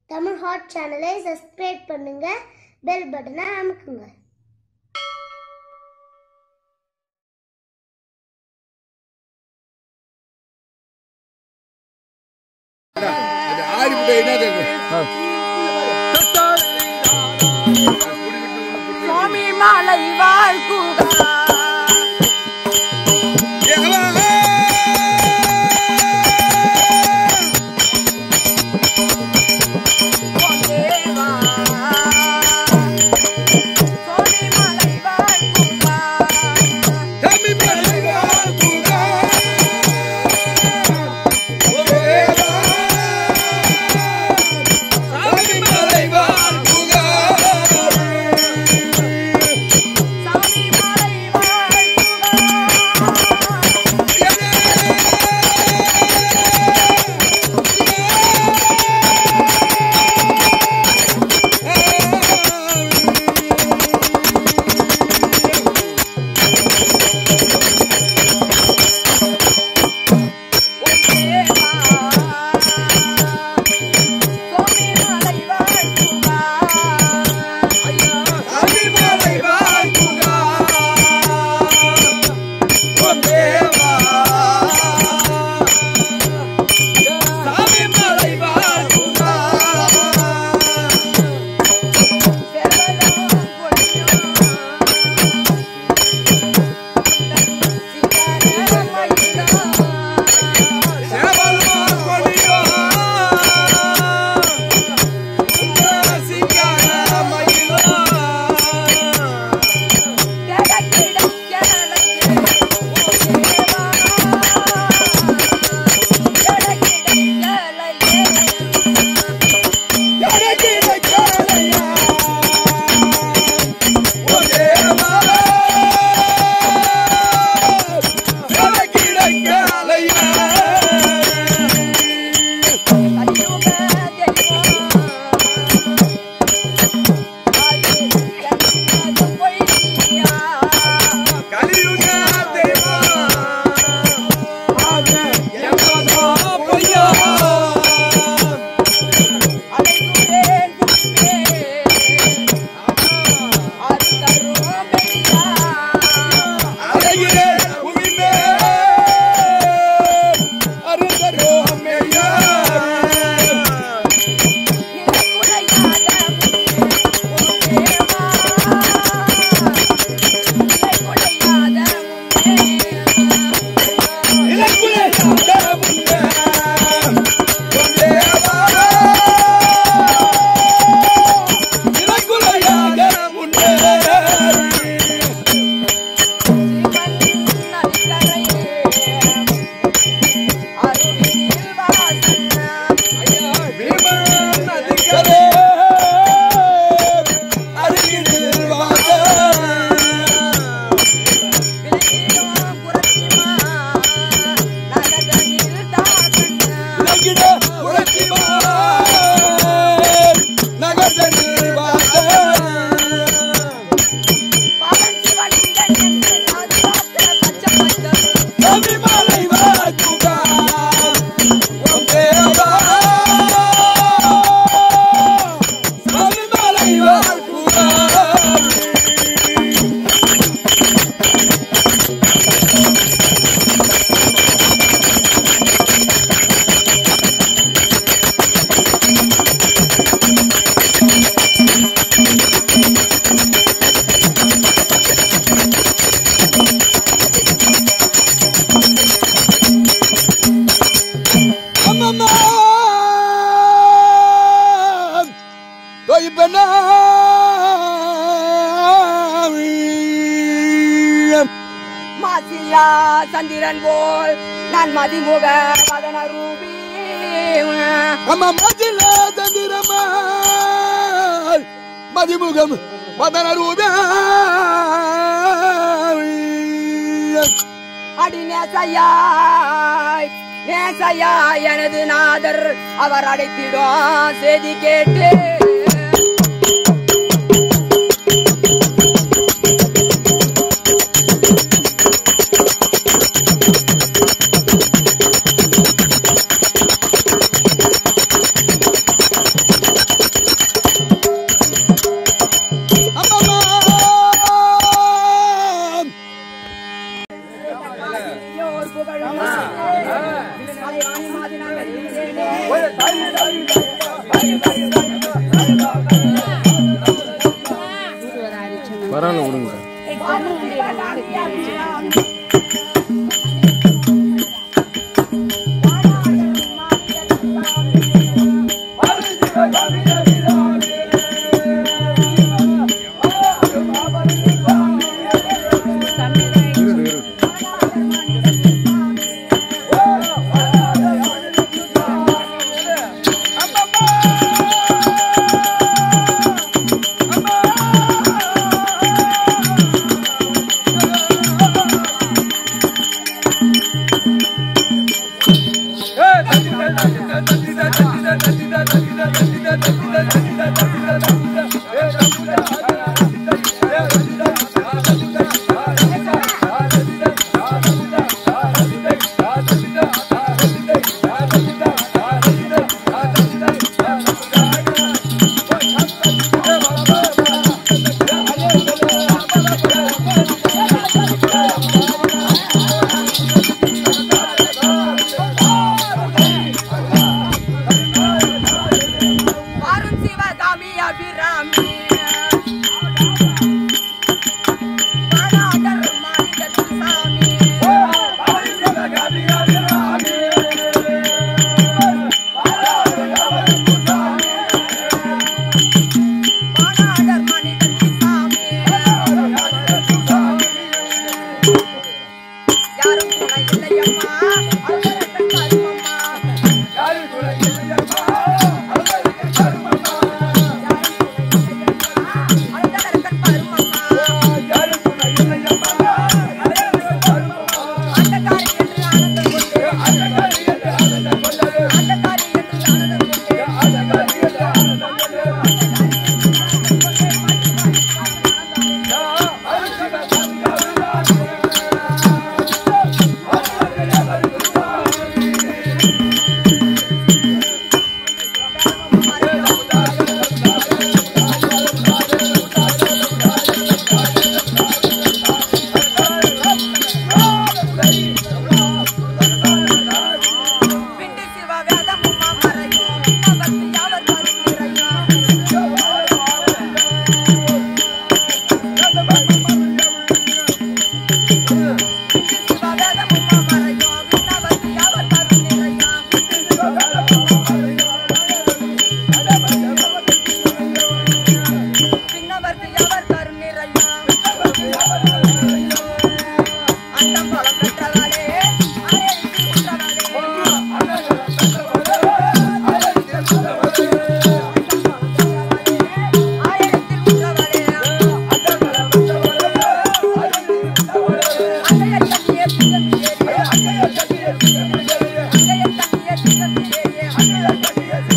Tamil hot சேனலை subscribe பண்ணுங்க bell பட்டனை அமுக்குங்க அது ஆடி விட்டு என்ன கேட்கும் சுவாமி மலை வாழ்குகா தேவா சுவாமி மலை வாழ்குகா சாமி மலை வாழ்குகா சுவாமி மலை வாழ்குகா மாசில்லா சந்திரன் போல் நான் மதிமுக மதன ரூபி மதிமுகம் மதனரூப அடி நேசையாய் நேசையாய் எனது நாதர் அவர் அடைத்திடும் செய்தி கேட்டு யோர் புகழும் அலைவாணி மாதிரி நான் வருகிறேனே. பரவாயில்ல விடுங்க இருடு இருடு வாரும் சிவகாமி அபிராமி வாடாடர் மாநிலத்து சாமி வாடாடர் மாநிலத்து சாமி யாரும் துணை இல்லையம்மா அவர்களுக்கு கருமம்மா அழுதகரக்கன் பருமம்மா அண்டகாரி என்று ஆனந்தம் கொண்டு அண்டகாரி என்று ஆனந்தம் கொண்டு பிண்டி சிவ வேதமும் அமரையும் விண்ணவர்க்கு யாவர் தரும் நிறையும் சிவ வேதமும் அமரையும் விண்ணவர்க்கு யாவர் தரும் நிறையும் விண்ணவர்க்கு யாவர் தரும் நிறையும் அண்டம் பலம் பெற்றவளே அரைத்து உற்றவளே ஆயிரத்தில் உற்றவளே அங்கையை கட்டிய சிங்கமிலேயே அங்கையை கட்டிய சிங்கமிலேயே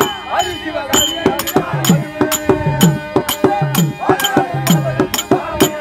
ஆதி சிவகாமி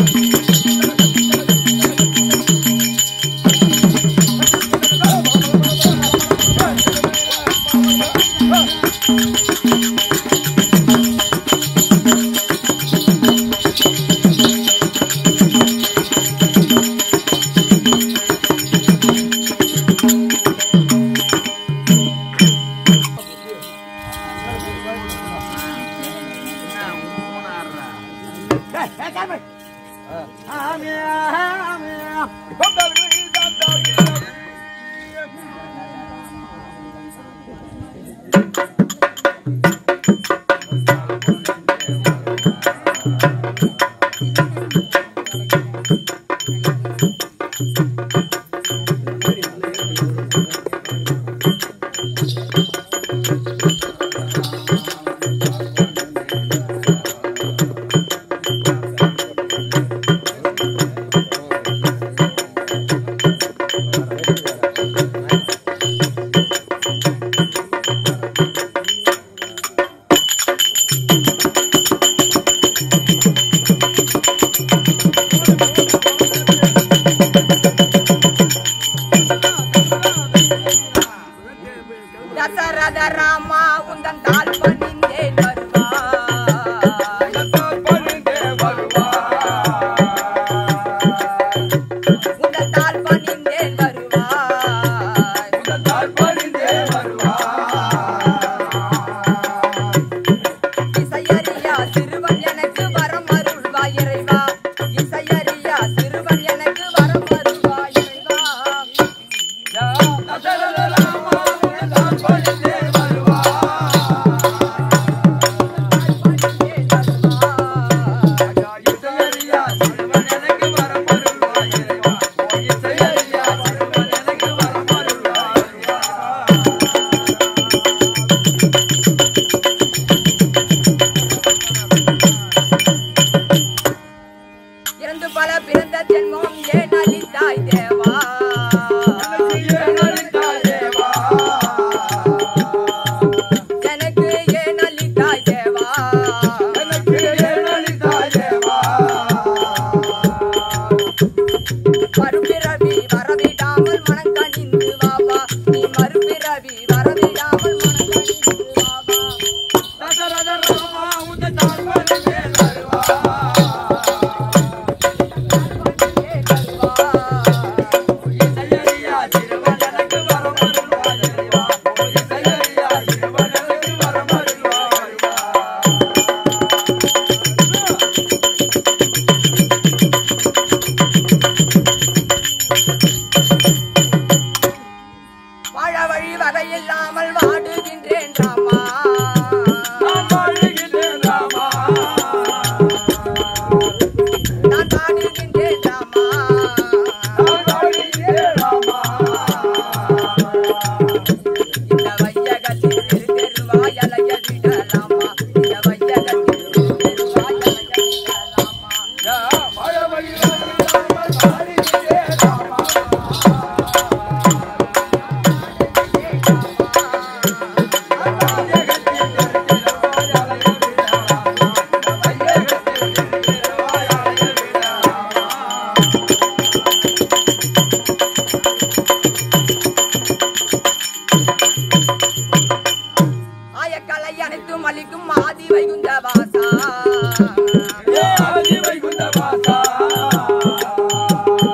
தசரத ராமா உந்தன் தாழ் பணிந்தேன் வருவாய் உந்தன் தாழ் பணிந்தேன் வருவாய் இசையறியா சிறுவன் எனக்கு வரம் அருள்வாய் இறைவா இசையறியா சிறுவன் எனக்கு வரம் அருள்வாய் இறைவா இறந்து பல பிறந்த ஜென்மம் ஏன் அளித்தாய் தேவா எனக்கு ஏன் அளித்தாய் தேவா மறுபிறவி வரவிடாமல் மனம் கனிந்து வாவா நீ மறுபிறவி வரவிடாமல் மனம் கனிந்து வாவா ஏன் வருவா வாழ வழி வகையில்லாமல் வாடுகின்றேன் ராமா நான் வாடுகின்றேன் ராமா இந்த வையகத்தில் இரு தெருவாய் அலைய விடலாமா இந்த வையகத்தில் இரு தெருவாய் அலைய விடலாமா ஆயக்கலை அனைத்தும் அளிக்கும் ஆதி வைகுந்த வாசா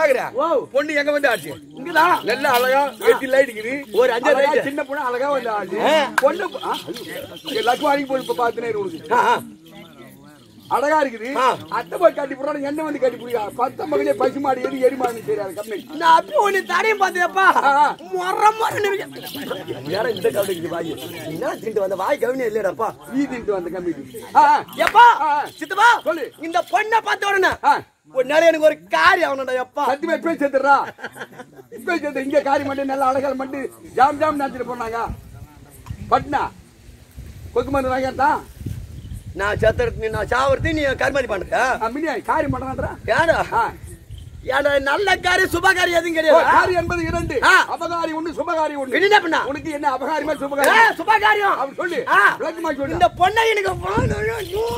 சாகுற ஓ. பொண்ணு எங்க வந்து ஆச்சு இங்கதான் நல்ல அழகா வெட்டி லைட் இருக்குது ஒரு அஞ்சு அழகா light. சின்ன பொண்ணு அழகா வந்து ஆச்சு ஆ. பொண்ணு ஆ, ஐயோ. லக்ஷ்மாரிக்கு போய் இப்ப பாத்துனே உனக்கு ஆ, ஆ. அழகா இருக்குது ஆ. அத்தை போய் கட்டி போடுறாங்க என்ன வந்து கட்டி பிடிக்கா பத்த மகளே பசு மாடு எது எரிமாடு தெரியாது கம்மி நான் அப்படி ஒண்ணு தடையும் பார்த்தேப்பா ஆ, ஆ. மொற மொற வேற இந்த கவலைக்கு வாய் என்ன திண்டு வந்த வாய் கவனி இல்லையடாப்பா நீ தின்ட்டு வந்த கம்மி எப்பா ஆ. சித்தப்பா சொல்லு. இந்த பொண்ணை பார்த்த உடனே ஆ. ஒரு நாள் எனக்கு ஒரு காரியம் ஆகணும்டா எப்பா சத்தியமா இப்ப சேர்த்துறா இப்ப சேர்த்து இங்க காரி மட்டும் நல்ல அழகால் மட்டும் ஜாம் ஜாம் நினைச்சிட்டு போனாங்க பட்னா கொக்கு மருந்து வாங்கிட்டா நான் சத்துறது நீ நான் சாவறது நீ கருமாதி பண்ற மினியா காரி மாட்டான்றா ஏடா ஆ. ஏடா நல்ல காரியம் சுபகாரி எதுவும் ஓ, கிடையாது காரி என்பது இரண்டு ஆ. அபகாரி ஒண்ணு சுபகாரி ஒண்ணு என்ன பண்ணா உனக்கு என்ன அபகாரிமா ஏ, சுபகாரி சுபகாரியம் அவன் சொல்லு ஆ. விளக்கமா சொல்லு இந்த பொண்ணை எனக்கு வேணும்.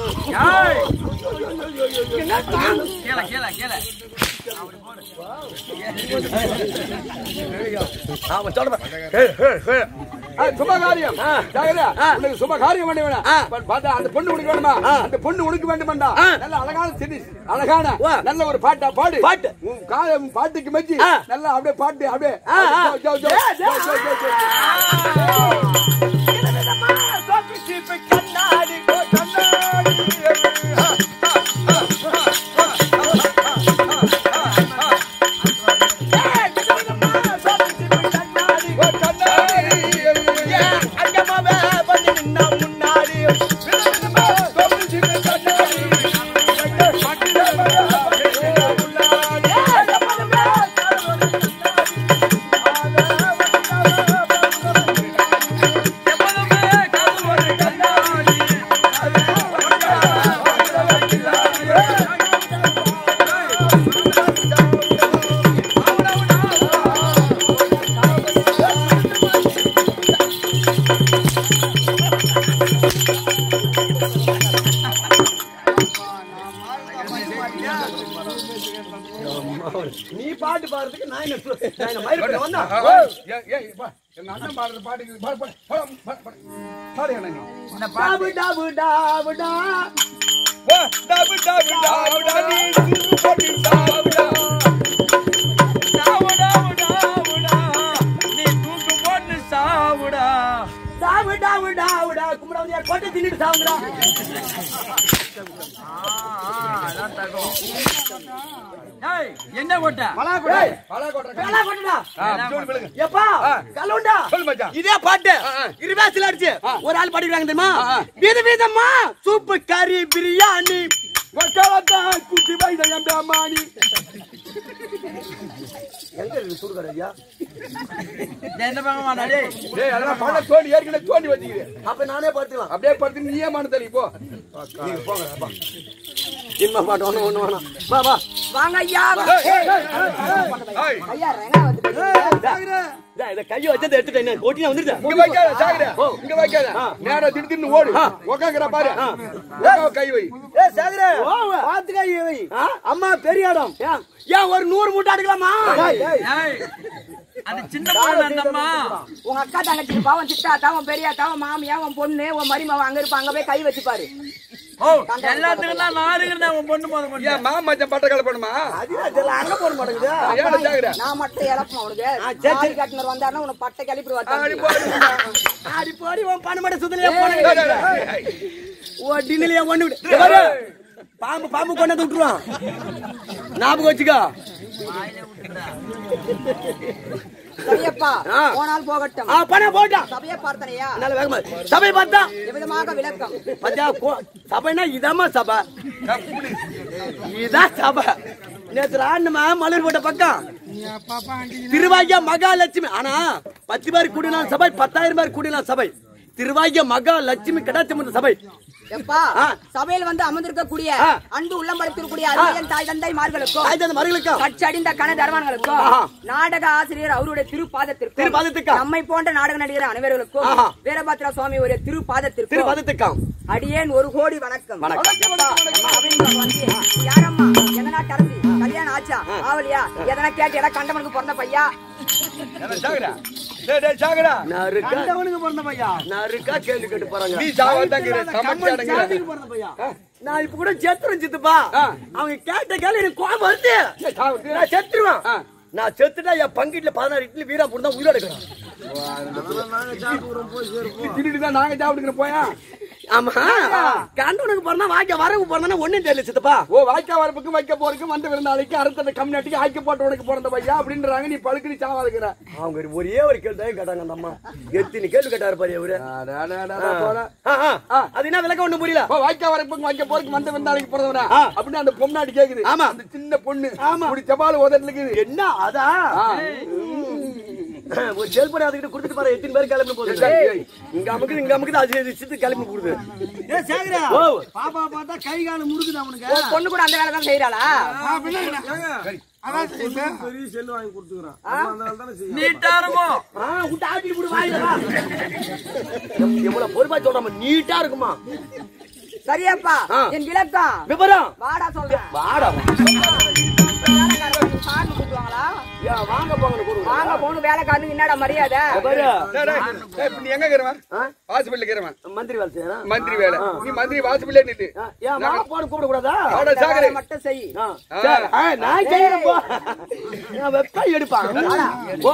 என்ன தாங்க? கேள கேள கேள அவன் சொல்றேன் ஏய், ஏய், ஏய். ஆ, சுபகாரியம் ஆ. ஜாகிரதா. ஆ. உனக்கு சுபகாரியம் வேணும் வேணும் ஆ. பா- பார்த்தா அந்த பொண்ணு உனக்கு வேணுமா ஆ. அந்த பொண்ணு உனக்கு வேண்டுமாண்டா ஆ. நல்ல அழகான சிரி அழகான வா. நல்ல ஒரு பாட்டா பாடு பாட்டு. உன் கா- உன் பாட்டுக்கு மெச்சி ஆ. நல்லா அப்படியே பாட்டு அப்படியே ஆ, ஆ. ஜோ, ஜோ, ஜோ, ஏ, ஜோ, ஜோ, ஜோ, ஜோ. ஓ, கண்ணாடி. அங்கமாவே வந்து நின்னா முன்னாடி நீ பாட்டு பாடுறதுக்கு நான் என்ன சொல்~ நான் என்ன மயிர் பண்ண வந்தா ஆ, ஆ. ஏ, ஏ, பா. எங்க அண்ணன் பாடுற பாட்டுக்கு பாடு, பாடு, பாடு, பாடு, பாடு. பாடு அண்ணா நீ. டாபு டாபு டாபுடா வா, டாபு, டாபு, டாபுடா, நீ சிறு பொடி டாபுடா. டாபு டாபு டாபுடா கும்பிட வந்து கொட்டை தின்னுட்டு சாவுங்கடா என்ன போட்ட ஏய், பலாக்கோட்டை கா- வேலை கொட்டுடா ஆ, சொல்லு, விழுங்க. எப்பா ஆ. கலவுண்டா சொல்லு மச்சான். இதே பாட்டு ஆ, ஆ. இருவாசில அடிச்சு ஒரு ஆள் படிக்கிறாங்க தெரியுமா ஆ, ஆ. வித விதமா சூப்பு கறி பிரியாணி வக்காலத்தான் குட்டி வைத்த என் அம்மானி. எங்க இருக்கு சுடுகாடு ஐயா எந்த பக்கமா நடி டேய், அதெல்லாம் பழம் தோண்டி ஏற்கனவே தோண்டி வச்சுக்கிறேன். அப்ப நானே பார்த்துக்கலாம் அப்படியே படுத்து நீயே மனு தள்ளி போ நீங்க போங்க அப்பா. இனிமே பாட்டு ஒண்ணு ஒண்ணு வேணாம் வா வா வாங்க ஐயா ஏய், ஐயா ரெங்கா வந்து டேய், இத கையை வச்சதை எடுத்துட்டு என்ன கொட்டினா வந்துருச்சா இங்க வைக்காத சாகுற இங்க வைக்காத நேரா திடுதின்னு ஓடு உக்காங்கற பாரு உக்காவ கை வை ஏ சாகரே பாத்துக்க வை அம்மா பெரிய இடம் ஏன் ஏன் ஒரு நூறு மூட்டை எடுக்கலாமா அந்த சின்ன பொண்ணு அந்த அம்மா உங்க அக்கா தங்கச்சி பாவம் சித்தா தாவன் பெரியா தாவன் மாமியா உன் பொண்ணு உன் மருமவன் அங்க இருப்பா அங்க போய் கை வச்சுப்பாரு ஓ எல்லாத்துக்கும் தான் நான் இருக்கிறேன் உன் பொண்ணு போத பொண்ணு ஏன் மாமா மச்சான் பட்ட கலப்பணுமா அது அதுல அங்க போட மாட்டேங்குது ஏன் சாகுற நான் மட்டும் இழப்பேன் உனக்கு சரி, நாலு கட்டினர் வந்தாருன்னா உனக்கு பட்டை கிளப்பி ஆடி வச்சு போடு ஆடி போடி உன் பணம் மட்டும் சுத்தலையே டேய், போனேன் டேய், டேய், டேய். ஓ டின்னிலையே ஒண்ணு விடு இங்க பாரு. பாம்பு பாம்பு கொண்டு வந்து விட்டுருவான் ஞாபகம் வச்சுக்கோ சரியப்பா ஆ. போனால் போகட்டும் ஆ பணம் போட்டான் சபையை பார்த்தனையா நல்ல வேகமா சபை பார்த்தா விதமாக விளக்கம் பாத்தியா கோ- சபைனா இதாம்மா சபை இதான் சபை நேத்து ஆடணுமா மலர் போட்ட பக்கம் திருவாகிய மகாலட்சுமி ஆனா பத்து பேர் கூடினாலும் சபை பத்தாயிரம் பேர் கூடினாலும் சபை திருவாகிய மகாலட்சுமி கடாச்சமந்த சபை எப்பா ஆ. சபையில் வந்து அமர்ந்திருக்கக்கூடிய ஆ. அன்பு உள்ளம் படைத்திருக்கக்கூடிய அரியன் தாய் தந்தை மார்களுக்கும் தாய் தந்த மகளுக்கும் கச்சடிந்த கன தர்மான்களுக்கும் ஆஹா. நாடக ஆசிரியர் அவருடைய திருப்பாதத்திற்கும் திருப்பாதத்திற்கும். நம்மை போன்ற நாடக நடிகர் அனைவர்களுக்கும் ஆஹா. வீரபத்ர சுவாமி ஒரு திருப்பாதத்திற்கும் திருப்பதத்துக்கும் அடியேன் ஒரு கோடி வணக்கம் வணக்கம். எப்பா, அம்மா, அப்படின்னு வந்து, யாரம்மா எங்க நாட்டு அரசி கல்யாணம் ஆச்சா ஆவலியா எதனா கேட்டு எல்லாம் கண்டவனுக்கு பிறந்த பையா என்ன சாகுற டேய் டேய் சாகுற நான் இருக்கா பிறந்த பையா நான் இருக்கா கேள்வி கேட்டு போறாங்க நீ சாவ தங்கிற சமைச்சாடுங்கிற பிறந்த பையா நான் இப்ப கூட செத்துறேன் சித்துப்பா ஆ. அவங்க கேட்ட கேள்வி எனக்கு கோபம் வருது ஏய், சாவுக்கு. நான் செத்துருவேன் ஆ. நான் செத்துட்டா என் பங்கிட்டுல பதினாறு இட்லி வீரா போட்டு தான் உயிரோட இருக்கிறேன் தின்னுட்டு தான் நாங்க சாப்பிடுங்கிற போயா ஆமா கண்டவனுக்கு பிறந்தா வாய்க்க வரவு பிறந்தா ஒண்ணும் தெரியல சித்தப்பா ஓ வாய்க்கா வரப்புக்கு வைக்க போறதுக்கு வந்த விருந்தாளிக்கு அறுத்தட்ட கம்யூனிட்டிக்கு ஆக்கி போட்டு உனக்கு பிறந்த பையா அப்படின்றாங்க நீ பழுக்கு நீ சாவாதுக்கிற அவங்க ஒரு- ஒரே ஒரு கேள்வி தான் கேட்டாங்க அந்த அம்மா எத்தனை கேள்வி கேட்டாரு பாரு அவரு போல ஆ, ஆ. அது என்ன விளக்கம் ஒண்ணு புரியல ஓ வாய்க்கா வரப்புக்கு வைக்க போறதுக்கு வந்த விருந்தாளிக்கு பிறந்தவனா ஆ. அப்படின்னு அந்த பொம்னாடி கேக்குது ஆமா. அந்த சின்ன பொண்ணு ஆமா. இப்படி செபால் உதட்டுல இருக்குது என்ன அதா ஆ. ஒரு செல்படி அதுக்கிட்ட கொடுத்துட்டு பாரு எத்தனை பேர் கிளம்பி போகுது ஏய். இங்க அமுக்குது இங்க அமுக்குது அது சித்து கிளம்பி போடுது ஏ சேகரா ஓ. பாப்பா பார்த்தா கை கால முறுக்குது அவனுக்கு உன் பொண்ணு கூட அந்த வேலை தான் செய்யறாளா அதான் செய்யுது. பெரிய செல்லு வாங்கி கொடுத்துக்கிறேன் அதனால தானே செய்யும் நீட்டா இருக்கும் ஆ, விட்டு ஆட்டிட்டு போடு வாயில வா. எவ்- எவ்வளவு பொறுப்பா சொல்றாம நீட்டா இருக்குமா சரியாப்பா ஆ. என் விளக்கம் விவரம் வாடா சொல்றேன் வாடா வேலைக்காரங்க சாமி கூப்பிடுவாங்களா ஏன் வாங்க போங்க கூடு வாங்க போகணும் வேலைக்காரனுக்கு என்னடா மரியாதை பாரு டேய், டேய், டேய், இப்ப நீ எங்க இருக்கிறவன் ஆ? வாசப்பள்ளில இருக்கிறவன் மந்திரி வேலை செய்யறேன் மந்திரி வேலை நீ மந்திரி வாசப்பள்ளியே நில்லு ஏன் வாங்க போன கூப்பிட கூடாதா அவட இந்த சாகரே வேலை மட்டும் செய் ஆ, சரி. ஆ, நான் செய்யறேன் போ நான் வெப்பா எடுப்பான் போ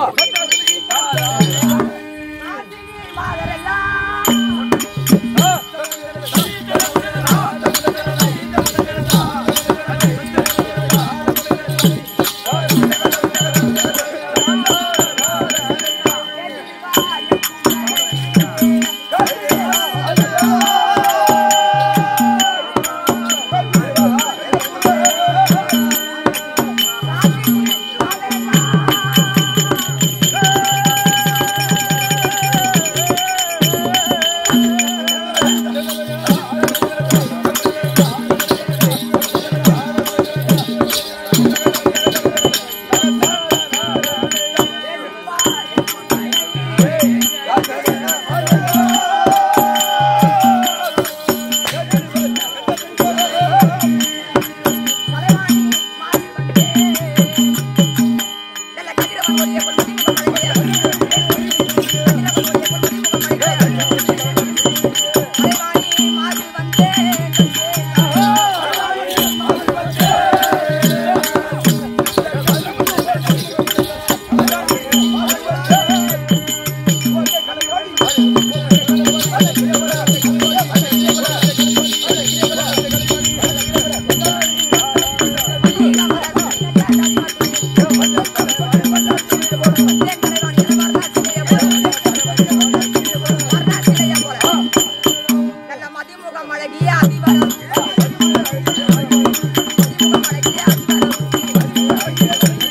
நல்ல மதிமுகம் அழகிய அதிபரம் மதிமுகம் அழகிய அதிபரம்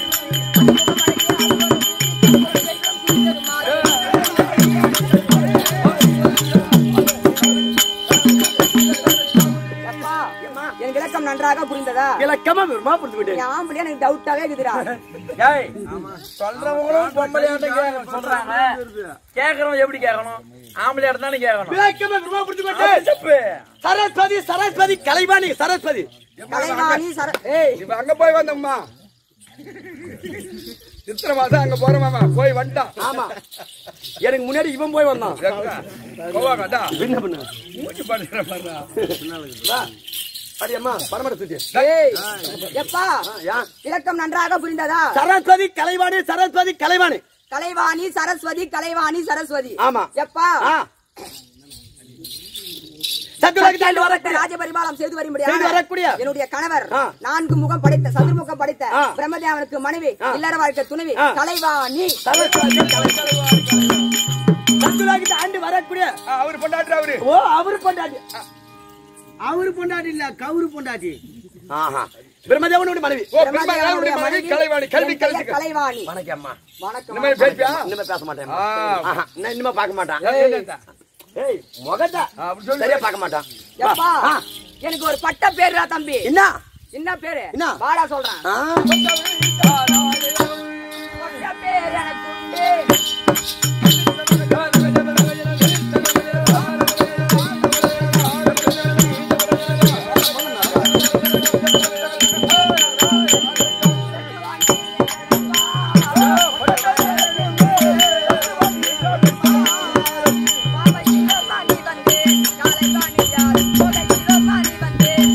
அப்பா, எனக்கு விளக்கம் நன்றாக புரிந்ததா இலக்கமா விரும்பா புரிஞ்சு விட்டேன் என் ஆம்பளை எனக்கு டவுட்டாவே இருக்குதுடா ஏய் சொல்றவங்களும் பொம்பளையாட்ட கேட்க சொல்றாங்க கேக்குறவன் எப்படி கேட்கணும் ஆம்பளையாட்ட தானே கேட்கணும் இலக்கமா விரும்பா புரிஞ்சு விட்டேன் தப்பு. சரஸ்வதி சரஸ்வதி கலைவாணி சரஸ்வதி கலைவாணி சர ஏய் இப்ப அங்க போய் வந்தோம்மா சித்திர மாசம் அங்க போறோமாமா போய் வந்துட்டான் ஆமா எனக்கு முன்னாடி இவன் போய் வந்தான் போவாங்கடா என்ன பண்ண மூச்சு பண்ணுற மாதிரிடா வா. அடி அம்மா பரமட சுத்தி ஏய் எப்பா யா விளக்கம் நன்றாக புரிந்ததா சரஸ்வதி கலைவாணி சரஸ்வதி கலைவாணி கலைவாணி சரஸ்வதி கலைவாணி சரஸ்வதி ஆமா. எப்பா ஆ சத்துலகத்தை லோகத்தை வரக்கூடிய ராஜபரிபாலம் செய்து செய்து வரும்படியான வரக்கூடிய என்னுடைய கணவர் ஆ. நான்கு முகம் படைத்த சதுர்முகம் படைத்த ஆ. பிரம்மதேவனுக்கு மனைவி இல்லற வாழ்க்கை துணைவி ஆ. கலைவாணி சரஸ்வதி சத்துலகத்தை ஆண்டு வரக்கூடிய அவர் பொண்டாட்டு அவரு ஓ அவரு கொண்டாடி அவரு பொண்டாட்டி இல்ல கவுரு பொண்டாட்டி ஆஹா பிரம்மதேவனுடைய மனைவி ஓ பிரம்மதேவனுடைய மனைவி கலைவாணி கல்வி என் பெயர் கல்வி கலைவாணி வணக்கம் அம்மா இந்த வணக்கம் மாதிரி பேசியா இனிமே பேச மாட்டேன் ஆ. ஆஹா, நான் இனிமே பார்க்க மாட்டான் ஏய். ஏய் முகத்தா அப்படி சொல்லு. சரியா பார்க்க மாட்டான் எப்பா ஆ. எனக்கு ஒரு பட்ட பேருடா தம்பி என்ன என்ன பேரு என்ன? வாடா சொல்றேன் ஆ? பட்ட பேர் எனக்கு உண்டு. பாவை சிவகாமி வந்து, காலைவாணி யார்? கோதை சிவகாமி வந்து,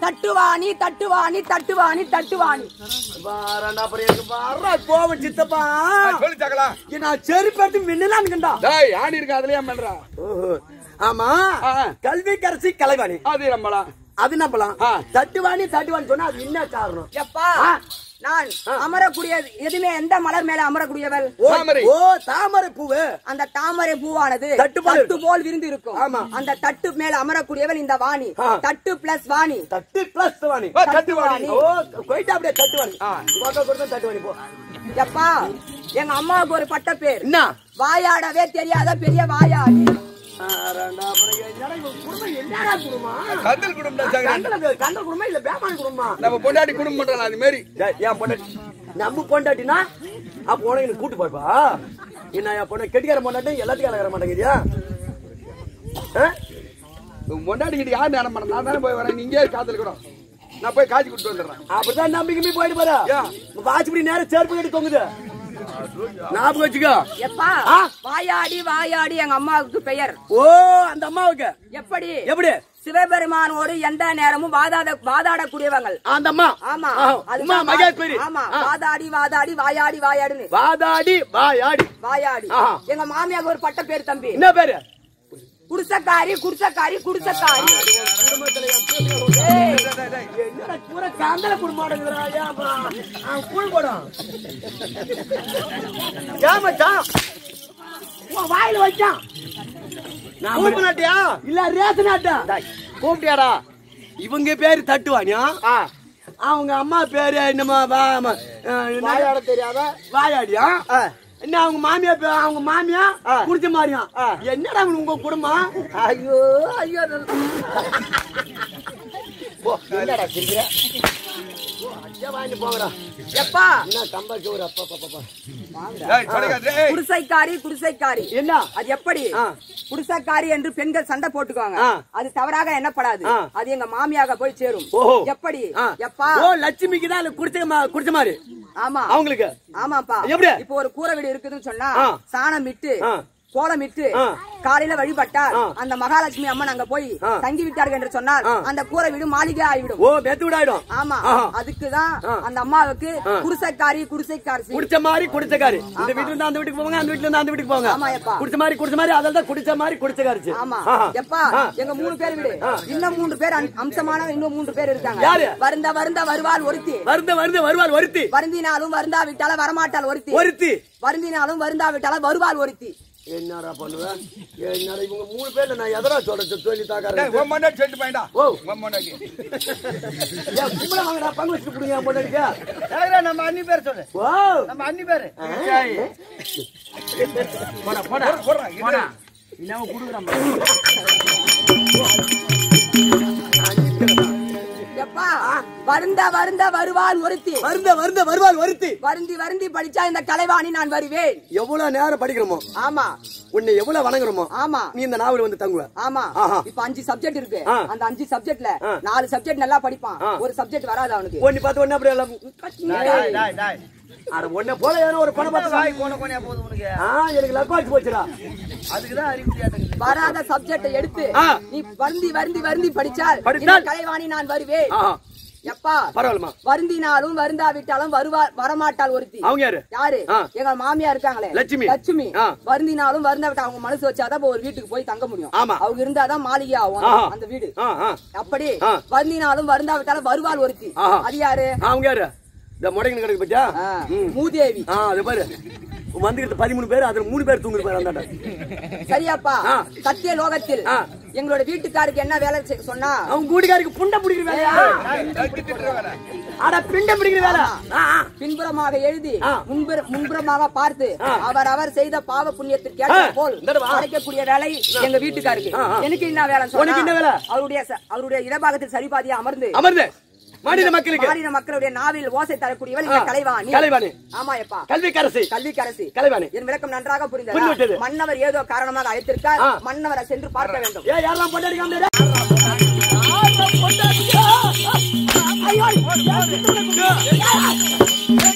தட்டுவாணி தட்டுவாணி தட்டுவாணி தட்டுவாணி வாராண்டா அப்புறம் எனக்கு வாரா கோவம் சித்தப்பா சொல்லி தகலா நான் செருப்பு எடுத்து மின்னலான்னுக்கண்டா டேய் ஆடி இருக்க அதுலயே பண்றா ஓஹோ ஆமா ஆ. கல்வி கரசி கலைவாணி அது நம்பலாம் அது நம்பலாம் ஆ. தட்டுவாணி தட்டுவாணி சொன்னா அது என்ன காரணம் எப்பா நான் அமரக்கூடிய எதுவுமே எந்த மலர் மேல அமரக்கூடியவள் ஓ, தாமரை. ஓ தாமரை பூவு அந்த தாமரை பூவானது தட்டு போல் தட்டு போல் விரிந்து இருக்கும் ஆமா. அந்த தட்டு மேல அமரக்கூடியவள் இந்த வாணி ஆ. தட்டு பிளஸ் வாணி தட்டு பிளஸ் வாணி ஓ, தட்டுவாணி. ஓ போயிட்டா அப்படியே தட்டுவாணி போட்டோ கொடுத்தா தட்டுவாணி போ எப்பா எங்க அம்மாவுக்கு ஒரு பட்ட பேர் என்ன வாயாடவே தெரியாத பெரிய வாயாடி ஆராண்டா, அப்புறம் என்னடா இவன் குடும்பம் என்னடா குடும்பம் கந்தல் குடும்பம் சங்கரன் கண்டல கண்ட குடும்பம் இல்ல பேமான் குடும்பம் நம்ம பொண்டாடி குடும்பம் பண்றோம் அது மாதிரி டேய், என் பொண்டாட்டி நம்ம பொண்டாட்டினா அப்ப உனக்கு எனக்கு கூட்டு போய்ப்பா என்ன என் பொண்ணு கெட்டிக்கார பொண்டாட்டி எல்லாத்தையும் கலக்கிற மாட்டேங்கிறியா ஆ? உன் பொண்டாடி கிட்ட யார் நேரம் பண்ண நான் தானே போய் வரேன் நீங்க காதல் கூட நான் போய் காட்சி கொடுத்து வந்துடுறேன் அப்படிதான் நம்பிக்கையுமே போயிட்டு பாரு ஏன்? வாட்ச்படி நேரம் செருப்பு கட்டி தொங்குது ஞாபகம் வச்சுக்கோ எப்பா ஆ. வாயாடி வாயாடி எங்க அம்மாவுக்கு பெயர் ஓ அந்த அம்மாவுக்கு எப்படி எப்படி சிவபெருமானோடு எந்த நேரமும் வாதாட வாதாடக்கூடியவங்க அந்த அம்மா ஆமா ஆ, அதுதான் உமா வா- மகேஸ்வரி ஆமா ஆ. வாதாடி வாதாடி வாயாடி வாயாடுன்னு வாதாடி வாயாடி வாயாடி ஆஹா. எங்க மாமியாருக்கு ஒரு பட்ட பேர் தம்பி என்ன பேரு குடிசக்காரி குடிசக்காரி குடிசக்காரி என்னடா பூரா காந்தல குடும்பம்டா ஏன் அப்புறம் அவன் கூழ் போடும் ஏன் மச்சான் உன் வாயில வச்சான் கூப்பு நாட்டியா இல்ல ரேசன் நாட்டா கூப்பிட்டியாடா இவங்க பேரு தட்டுவானியா அவங்க அம்மா பேரு என்னமா வாயாட தெரியாத வாயாடியா என்ன அவங்க மாமியா பே- அவங்க மாமியா குடிச்ச மாதிரியா என்னடா உங்க குடும்பம் ஐயோ ஐயோ போ, என்னடா சிரிக்கிற? போ, ஐயா வாங்கிட்டு போங்கடா. எப்பா என்ன கம்பல் சோறு, அப்பா, அப்பா, அப்பா. ஏய், தொலைக்காத, ஏய். குடிசைக்காரி குடிசைக்காரி என்ன அது எப்படி ஆ. குடிசைக்காரி என்று பெண்கள் சண்டை போட்டுக்குவாங்க ஆ. அது தவறாக எண்ணப்படாது ஆ. அது எங்க மாமியாக போய் சேரும் ஓஹோ. எப்படி ஆ. எப்பா ஓ லட்சுமிக்கு தான் குடிச்ச மா- குடிச்ச மாதிரி ஆமா அவங்களுக்கு ஆமாப்பா எப்படி? இப்போ ஒரு கூரை வீடு இருக்குதுன்னு சொன்னா ஆ. சாணம் இட்டு ஆ. கோலம் இட்டு ஆ. காலையில வழிபட்டால் ஆ. அந்த மகாலட்சுமி அம்மன் அங்க போய் ஆ. தங்கி விட்டார்கள் என்று சொன்னால் ஆ. அந்த கூரை வீடு மாளிகை ஆகிவிடும் ஓ மெத்து விடாயிடும் ஆமா ஆஹா. அதுக்குதான் ஆ. அந்த அம்மாவுக்கு ஆ. குடிசைக்காரி குடிசைக்காரி குடிச்ச மாதிரி குடிச்சக்காரு இந்த வீட்டுல இருந்து அந்த வீட்டுக்கு போவாங்க அந்த வீட்டுல இருந்து அந்த வீட்டுக்கு போவாங்க ஆமா, எப்பா. குடிச்ச மாதிரி குடிச்ச மாதிரி அதால தான் குடிச்ச மாதிரி குடிச்சக்காருச்சு ஆமா ஆஹா. எப்பா ஆ. எங்க மூணு பேர் வீடு இன்னும் மூன்று பேர் அம்- அம்சமான இன்னும் மூன்று பேர் இருக்காங்க யாரு? வருந்த வருந்த வருவாள் ஒருத்தி வருந்த வருந்த வருவாள் ஒருத்தி வருந்தினாலும் வருந்தா விட்டாலும் வரமாட்டாள் ஒருத்தி ஒருத்தி வருந்தினாலும் வருந்தா விட்டாலும் வருவாள் ஒருத்தி என்னடா பண்ணுவேன் என்னடா இவங்க மூணு பேர்ல நான் எதரா சொல்றது சொல்லி டேய், தாக்காரு உன் பொண்டாட்டி சொல்லிட்டு போயிட்டா. ஓ. உன் பொண்டாட்டி. ஏன் கும்பல வாங்கடா பங்கு வச்சுட்டு கொடுங்க என் பொண்டாட்டிக்கு சேகரா, நம்ம அண்ணி பேர் சொல்லு ஓ நம்ம அண்ணி பேரு போடா போடா போடுறா, இது. போடா இல்லாம குடுக்குறான் எப்பா வருந்த வருந்த வருவாள் ஒருத்தி வருந்த வருந்த வருவாள் ஒருத்தி வருந்தி வருந்தி படிச்சா இந்த கலைவாணி நான் வருவேன் எவ்வளவு நேரம் படிக்கிறோமோ ஆமா உன்னை எவ்வளவு வணங்குறோமோ ஆமா நீ இந்த நாவல் வந்து தங்குவ ஆமா ஆஹா. இப்ப அஞ்சு சப்ஜெக்ட் இருக்கு ஆ. அந்த அஞ்சு சப்ஜெக்ட்ல ஆ. நாலு சப்ஜெக்ட் நல்லா படிப்பான் ஆ. ஒரு சப்ஜெக்ட் வராது அவனுக்கு ஒன்னு பார்த்து ஒன்னு அப்படியே எல்லாம் டாய், டாய், டாய். அட ஒன்ன போல ஏதோ ஒரு பணம் பார்த்து வாய் கோண கோணையா போகுது உனக்கு ஆ எனக்கு லக்காச்சு போச்சுடா அதுக்குதான் அறிகுறியாட்டுக்குது வராத சப்ஜெக்ட எடுத்து ஆ. நீ வருந்தி வருந்தி வருந்தி படிச்சால் படித்தால்? இந்த கலைவாணி நான் வருவேன் ஆஹா எப்பா பரவாயில்லமா வருந்தினாலும் வருந்தாவிட்டாலும் வருவா வரமாட்டாள் ஒருத்தி அவங்க யாரு யாரு ஆ. எங்க மாமியா இருக்காங்களே லட்சுமி. லட்சுமி ஆ. வருந்தினாலும் வருந்தாவிட்டா அவங்க மனசு வச்சாதான் இப்ப ஒரு வீட்டுக்கு போய் தங்க முடியும் ஆமா. அவங்க இருந்தாதான் மாளிகை ஆகும் ஆஹா. அந்த வீடு ஆ ஆ அப்படி ஆ. வருந்தினாலும் வருந்தாவிட்டாலும் வருவாள் ஒருத்தி ஆஹா. அது யாரு ஆ, அவங்க யாரு இந்த முடங்கின கிடக்கு பத்தியா ஆ. ம். மூதேவி ஆ அது பாரு வந்துகிட்டு பதிமூணு பேர் அதுல மூணு பேர் தூங்குது பாரு அந்த சரியாப்பா ஆ. சத்திய லோகத்தில் ஆ. எங்களோட வீட்டுக்காருக்கு என்ன வேலை செய்ய சொன்னா அவங்க கூடிக்காருக்கு புண்டை பிடிக்கிற வேலையா திட்டுற வேலை. அட பிண்டை பிடிக்கிற வேலை ஆ, ஆ. பின்புறமாக எழுதி ஆ. முன்புற முன்புறமாக பார்த்து ஆ. அவர் அவர் செய்த பாவ புண்ணியத்திற்கு ஏற்ற ஆ. போல் இந்தாடா வா. அடைக்கக்கூடிய வேலை எங்க வீட்டுக்காருக்கு ஆ, ஆ. எனக்கு என்ன வேலை சொன்னா, உனக்கு என்ன வேலை? அவருடைய ச- அவருடைய இடபாகத்தில் சரிபாதியா அமர்ந்து அமர்ந்து மாநில மக்களுக்கு மாநில மக்களுடைய நாவில் ஓசை தரக்கூடியவள் இந்த ஆ. கலைவாணி கலைவாணி. ஆமா எப்பா கல்விக்கரசி கல்விக்கரசி கலைவாணி. என் விளக்கம் நன்றாக புரிந்து புரிந்தது விட்டது. மன்னவர் ஏதோ காரணமாக அழைத்திருக்கார் ஆ. மன்னவரை சென்று பார்க்க வேண்டும் ஏ யாரெல்லாம் பொண்டாடிக்காம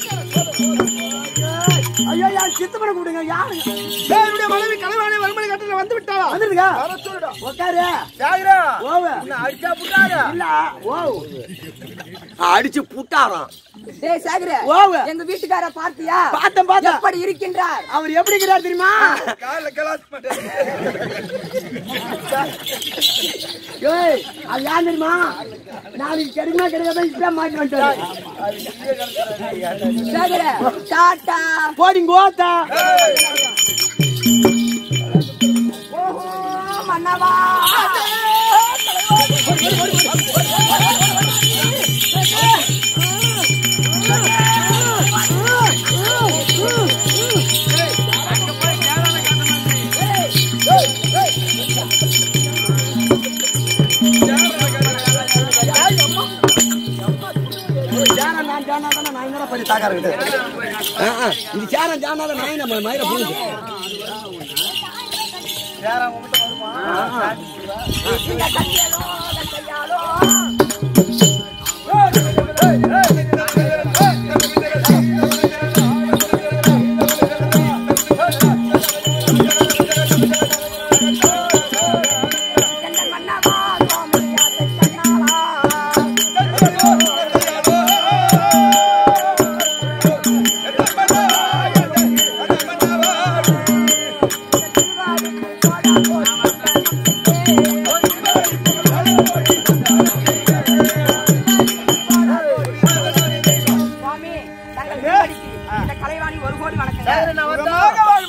ஐயோ யார் சித்தப்பட கூடுங்க யாரு என்னுடைய மனைவி கலைவாணி வறுமனை கட்டண தியாகரா வந்து விட்டாளா வந்துருக்கா வர சொல்லுடா உட்காரு தியாகரா ஓவ உன்னை அடிச்சா புட்டாரா இல்ல ஓ அடிச்சு புட்டாராம் டேய் சேகரே ஓவ எங்க வீட்டுக்கார பார்த்தியா பார்த்தேன் பார்த்தேன் எப்படி இருக்கின்றார் அவர் எப்படி இருக்கிறார் தெரியுமா கால கலாஸ் மாட்டேன் ஏய் அது யார் தெரியுமா நாளைக்கு கிடைக்குமா கிடைக்காம இப்படியே மாட்டி வந்துட்டாரு சேகரே டாடா போடிங்க ஓத்தா ஓஹோ மன்னவா சேரம் நான் ஜானா தானே நான் என்னடா பண்ணி தாக்காரங்கிட்ட இது சேரம் ஜானா தான் நான் நம்ம மயிர போகுது மன்னவா சுவாமியாத்தை கண்ணாளா சுவாமி தங்கள் திருவடிக்கு இந்த கலைவாணி ஒரு கோடி வணக்கங்க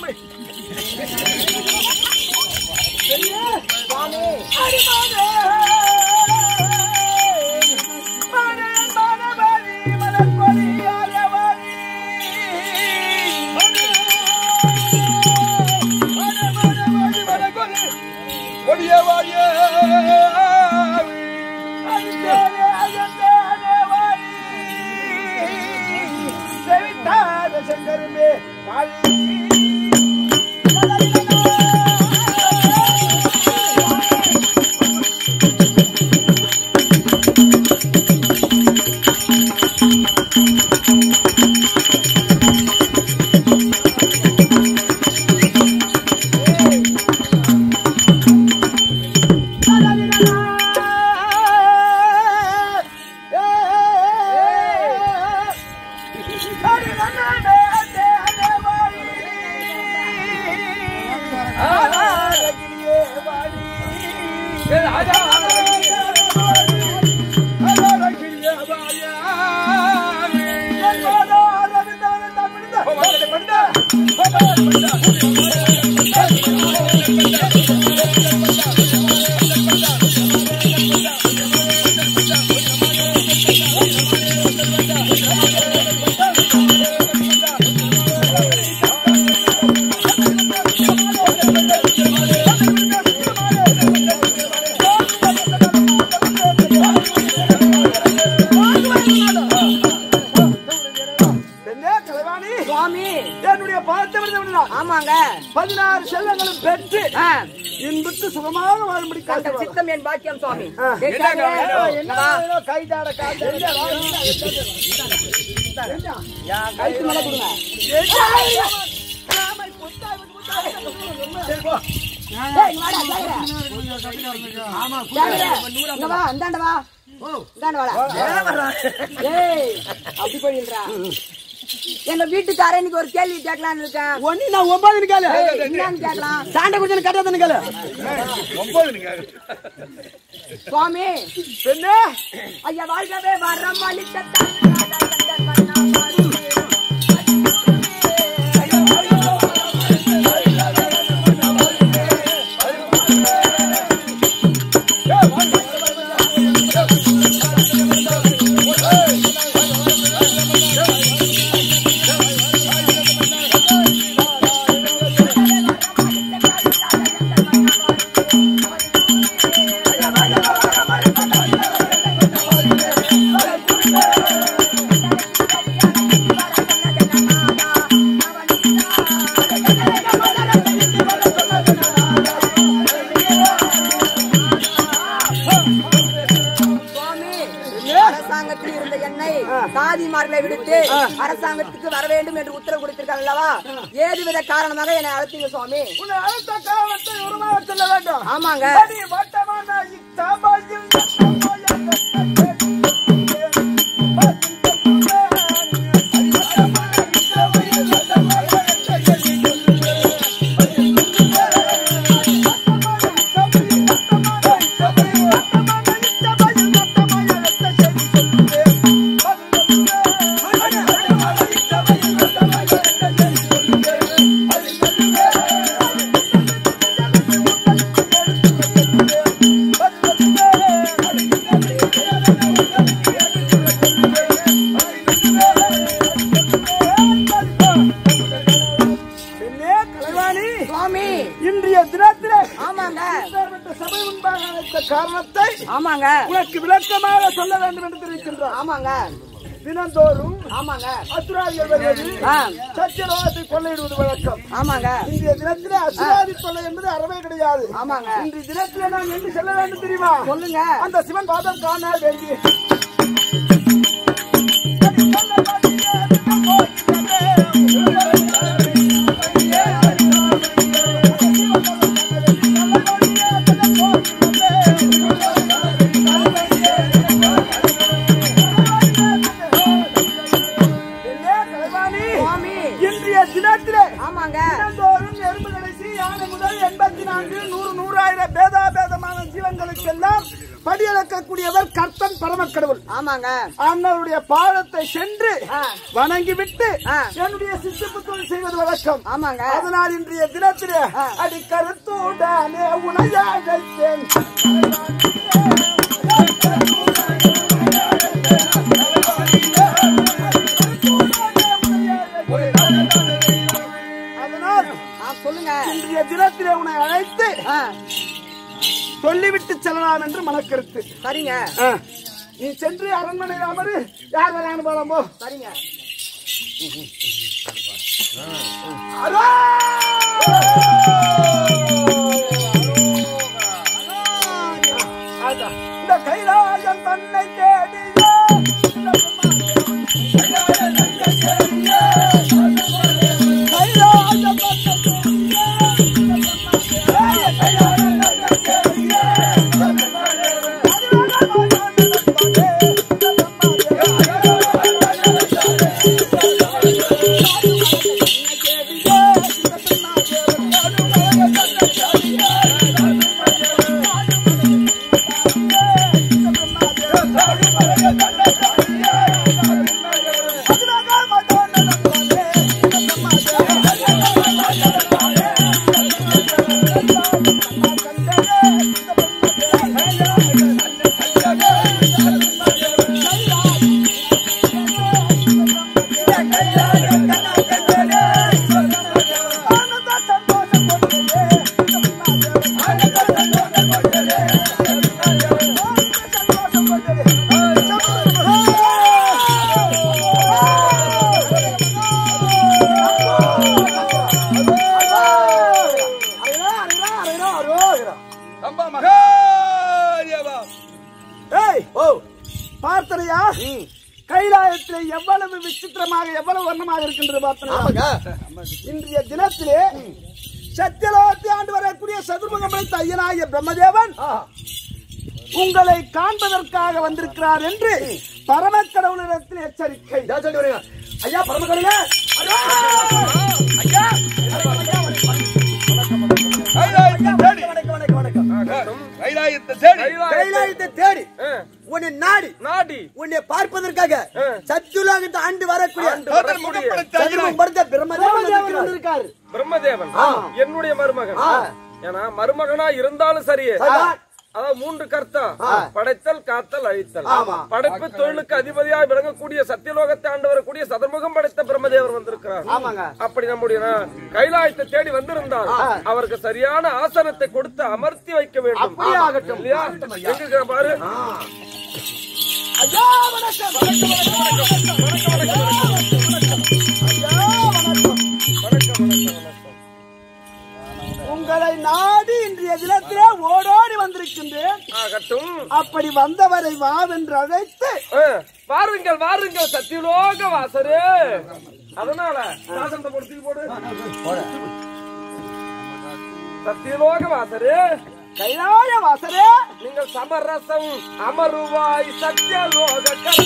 என்ன கலைவாணி சுவாமி என்னுடைய பார்த்து விடுதா ஆமாங்க பதினாறு செல்வங்களும் பெற்று ஆ, இன்புற்று சுகமாக வாழும்படி தங்கள் சித்தம் என் பாக்கியம் சுவாமி ஆ. டேய் சேகரே, என்னவா? கைதாட கைக்கு மேல கொடுங்க டேய், இங்க வாடா, சேகரே. சேகரே, இங்க வா, இந்தாண்ட வா. இந்தாண்ட வாடா. ஏய், அப்படி பண்ணிடுறா. எங்க வீட்டுக்காரன் இன்னைக்கு ஒரு கேள்வி கேட்கலான்னு இருக்கேன் ஒன்னு நான் ஒன்பது கேளு ஏய், என்னன்னு கேட்கலாம் சாண்டை குடிச்சு கட்டாதானு கேளு சுவாமி பெண்ணே ஐயா வாழ்கவே வரம் அளித்த தன் மன்னா மாறுவே. அரசாங்கத்துக்கு வர வேண்டும் என்று உத்தரவு கொடுத்திருக்காங்க அல்லவா ஏதுவித காரணமாக என்னை அழைத்தீங்க சுவாமி உன்னை அழைத்த காரணத்தை உருவாக சொல்ல வேண்டும் ஆமாங்க அடி வட்டமான இத்தாபாயில் என்னே கலைவாணி சுவாமி இன்றைய தினத்திலே ஆமாங்க இப்பேற்பட்ட சபை முன்பாக அழைத்த காரணத்தை ஆமாங்க உனக்கு விளக்கமாக சொல்ல வேண்டும் என்று தெரிவிக்கின்றார் ஆமாங்க தினந்தோறும் ஆமாங்க அசுராதிகள் வருவது ஆ. சத்தியலோகத்தை கொள்ளையிடுவது வழக்கம் ஆமாங்க இன்றைய தினத்திலே அசுராதி கொள்ளை என்பது அறவே கிடையாது ஆமாங்க இன்றைய தினத்திலே நாம் எங்கு செல்ல வேண்டும் தெரியுமா சொல்லுங்க அந்த சிவன் பாதம் காண வேண்டி என்னே கலைவாணி, சுவாமி இன்றைய தினத்திலே ஆமாங்க தினந்தோறும் எறும்பு கடைசி யானை முதல் எண்பத்தி நான்கு நூறு நூறாயிரம் பேதா பேதமான ஜீவன்களுக்கெல்லாம் படியளக்கக்கூடியவர் கர்த்தன் பரமக்கடவுள் ஆமாங்க அண்ணனுடைய பாதத்தை சென்று ஆ. வணங்கிவிட்டு ஆ. என்னுடைய சிசுப்புத்தொழில் செய்வது வழக்கம் ஆமாங்க அதனால் இன்றைய தினத்திலே ஆ. அடி கருத்துடனே உனையழைத்தேன் அதனால் ஆ, சொல்லுங்க இன்றைய தினத்திலே உன்னை அழைத்து ஆ, சொல்லிவிட்டு செல்லலாம் என்று மனக்கருத்து சரிங்க ஆ. நீ சென்று அரண்மனை அமரு யார் வரான்னு போலாம் போ சரிங்க அரோ! அதான். இந்த கைலாயம் தன்னை தேடிய கைலாயம் தன்னை அம்பா மகாரியவா ஏய் ஓ பார்த்தனையா கைலாயத்திலே எவ்வளவு விசித்திரமாக எவ்வளவு வண்ணமாக இருக்கின்றது பார்த்தனையா இன்றைய தினத்திலே சத்தியலோகத்தை ஆண்டு வரக்கூடிய சதுர்முகம் படைத்த ஐயனாகிய பிரம்மதேவன் உங்களை காண்பதற்காக வந்திருக்கிறார் என்று பரமக்கடவுளிடத்தில் எச்சரிக்கை ஐயா பரமக்கடவுளே கைலாயத்தை தேடி வணக்கம் வணக்கம் வணக்கம் கைலாயத்தை தேடி கைலாயத்தை தேடி உன்னை நாடி நாடி உன்னை பார்ப்பதற்காக சத்துலாகத்தை ஆண்டு வரக்கூடிய சதுர்முகம் படைத்த ஐயனாய். சதுர்முகம் படைத்த பிரம்மதேவன் பிரம்மதேவன் வந்திருக்கிறார். வந்திருக்காரு பிரம்மதேவன் ஆ. என்னுடைய மருமகன் ஆ. ஏன்னா மருமகனா இருந்தாலும் சரியே சரிதான். அதாவது மூன்று கர்த்தா படைத்தல் காத்தல் அழித்தல் ஆமா. படைப்பு தொழிலுக்கு அதிபதியாக விளங்கக்கூடிய சத்தியலோகத்தை ஆண்டு வரக்கூடிய சதுர்முகம் படைத்த பிரம்மதேவர் வந்திருக்கிறார் ஆமாங்க அப்படி நம்முடைய நா- கைலாயத்தை தேடி வந்திருந்தால் அவருக்கு சரியான ஆசனத்தை கொடுத்து அமர்த்தி வைக்க வேண்டும் அப்படியே ஆகட்டும். இல்லையா எங்க இருக்கிற பாரு ஐயா வணக்கம் வணக்கம் வணக்கம் வணக்கம் ஐயா வணக்கம் உங்களை நாடி இன்றைய தினத்திலே ஓடோடி வந்திருக்கின்றேன் ஆக ஆகட்டும் அப்படி வந்தவரை வாவென்று அழைத்து ஆ, வாருங்கள் வாருங்கள் சத்தியலோக வாசரே அதனால சாசனத்தை போடு, தூக்கி போடு சத்தியலோக வாசரே கைலாய வாசரே நீங்கள் சமரசம் அமருவாய் சத்தியலோக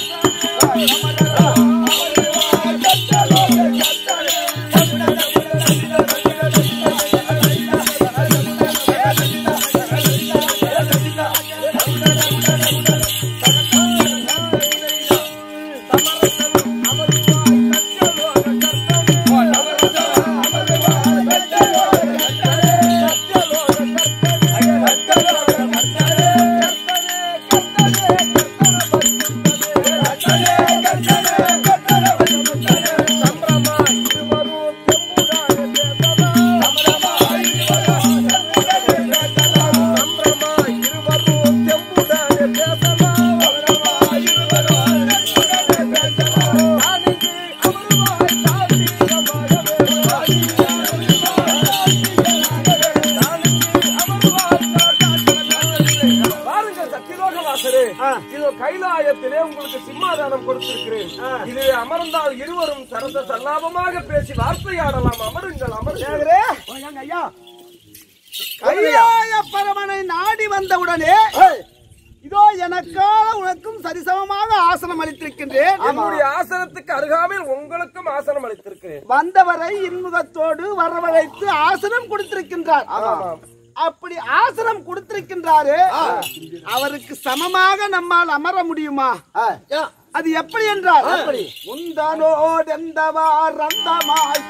பாருங்கள் சத்தியலோக வாசரே இது கைலாயத்திலே உங்களுக்கு சிம்மாதானம் கொடுத்திருக்கிறேன் இது அமர்ந்தால் இருவரும் சரச சல்லாபமாக பேசி வார்த்தையாடலாம் அமருங்கள் அமருங்கள் கேக்குறே? ஏங்க ஐயா கைலாய பரமனை நாடி வந்தவுடனே இதோ எனக்காக உனக்கும் சரிசமமாக ஆசனம் அளித்திருக்கின்றேன் என்னுடைய ஆசனத்துக்கு அருகாமையில் உங்களுக்கும் ஆசனம் அளித்திருக்கிறேன் வந்தவரை இன்முகத்தோடு வரவழைத்து ஆசனம் கொடுத்திருக்கின்றார் அப்படி ஆசனம் கொடுத்திருக்கின்றாரு அவருக்கு சமமாக நம்மால் அமர முடியுமா அது எப்படி என்றால் உந்தனோடெந்தவார் அந்தமாய்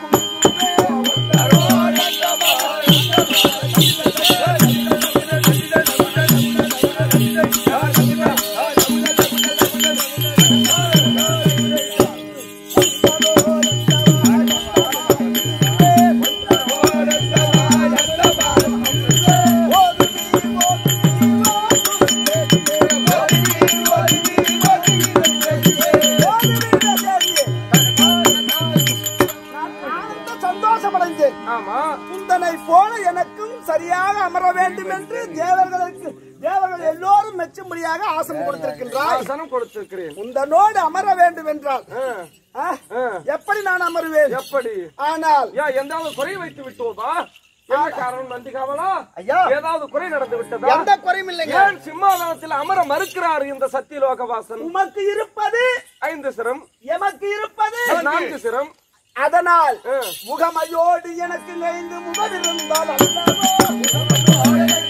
நான் ஆழ்ந்த சந்தோஷமடைந்தேன் ஆமா குந்தனை போல எனக்கும் சரியாக அமர வேண்டும் என்று தேவர்களுக்கு தேவர்கள் எல்லோரும் மெச்சும்படியாக ஆசனம் கொடுத்திருக்கின்றார் ஆசனம் கொடுத்திருக்கிறேன் குந்தனோடு அமர வேண்டும் என்றால் ஆ, ஆ, ஆ. எப்படி நான் அமருவேன் எப்படி ஆனால் யா எந்தாவது குறை வைத்து விட்டோதா என்ன காரணம் நந்தி காவலா ஐயா. ஏதாவது குறை நடந்து விட்டதா எந்த குறையும் இல்லைங்க ஏன் சிம்மாதனத்தில் அமர மறுக்கிறார் இந்த சத்தியலோகவாசன் உமக்கு இருப்பது ஐந்து சிரம் எமக்கு இருப்பது நான்கு சிரம் அதனால் ஆ. முகமையோடு எனக்கு நெய்ந்து முகமிருந்தால் அல்லவோ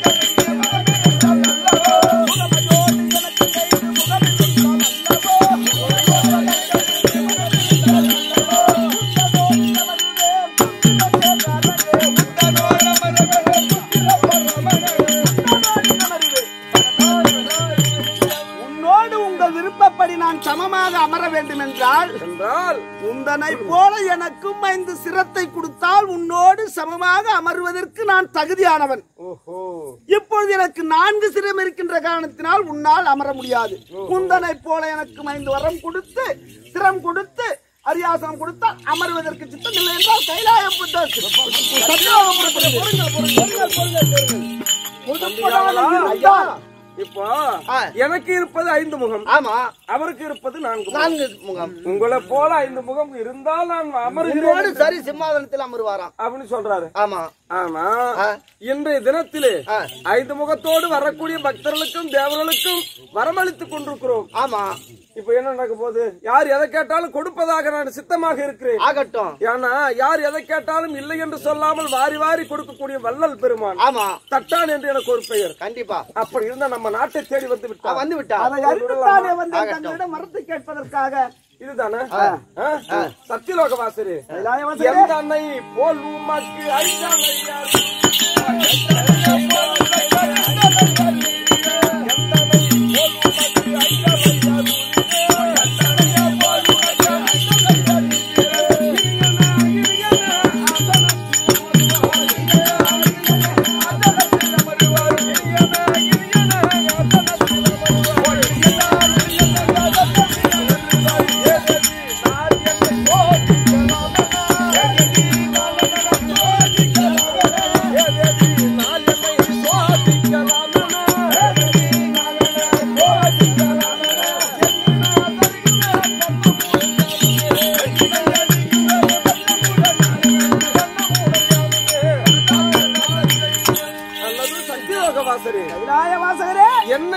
உன்னோடு உங்கள் விருப்பப்படி நான் சமமாக அமர வேண்டும் என்றால் என்றால் உந்தனை போல எனக்கும் ஐந்து சிரத்தை கொடுத்தால் உன்னோடு சமமாக அமர்வதற்கு நான் தகுதியானவன் ஓஹோ இப்பொழுது எனக்கு நான்கு சிரம் இருக்கின்ற காரணத்தினால் உன்னால் அமர முடியாது குந்தனை போல எனக்கு ஐந்து வரம் கொடுத்து சிரம் கொடுத்து அரியாசனம் கொடுத்தால் அமர்வதற்கு சித்தம் இல்லை என்றால் கைலாயம் புத்தர் சத்தியோகபுரத்தில் பொருங்கள், பொருங்கள், பொருங்கள், பொருங்கள், பொருங்கள். முதுப்படாத இருந்தால் இப்போ எனக்கு இருப்பது ஐந்து முகம் ஆமா அவருக்கு இருப்பது நான்கு முகம். நான்கு முகம் உங்களை போல ஐந்து முகம் இருந்தால் நான் உன்னோடு அமருகிறேன் சரி சிம்மாதனத்தில் அமருவாராம் அப்படின்னு சொல்றாரு ஆமா ஆனா ஆ. இன்றைய தினத்திலே ஆ. ஐந்து முகத்தோடு வரக்கூடிய பக்தர்களுக்கும் தேவர்களுக்கும் வரமளித்துக் கொண்டிருக்கிறோம் ஆமா இப்ப என்ன நடக்க போகுது யார் எதை கேட்டாலும் கொடுப்பதாக நான் சித்தமாக இருக்கிறேன் ஆகட்டும் ஏன்னா யார் எதை கேட்டாலும் இல்லை என்று சொல்லாமல் வாரி வாரி கொடுக்கக்கூடிய வள்ளல் பெருமான் ஆமா தட்டான் என்று எனக்கு ஒரு பெயர் கண்டிப்பா அப்படி இருந்தா நம்ம நாட்டை தேடி வந்து ஆ, விட்டார் வந்து விட்டா அதை அறிவித்தானே வந்து ஆகட்டும். தங்களிடம் மரத்தை கேட்பதற்காக இதுதானே ஆ? சத்தியலோக வாசரு கைலாயவாசரே. எந்த அன்னை போல் உமக்கு அழிந்தால்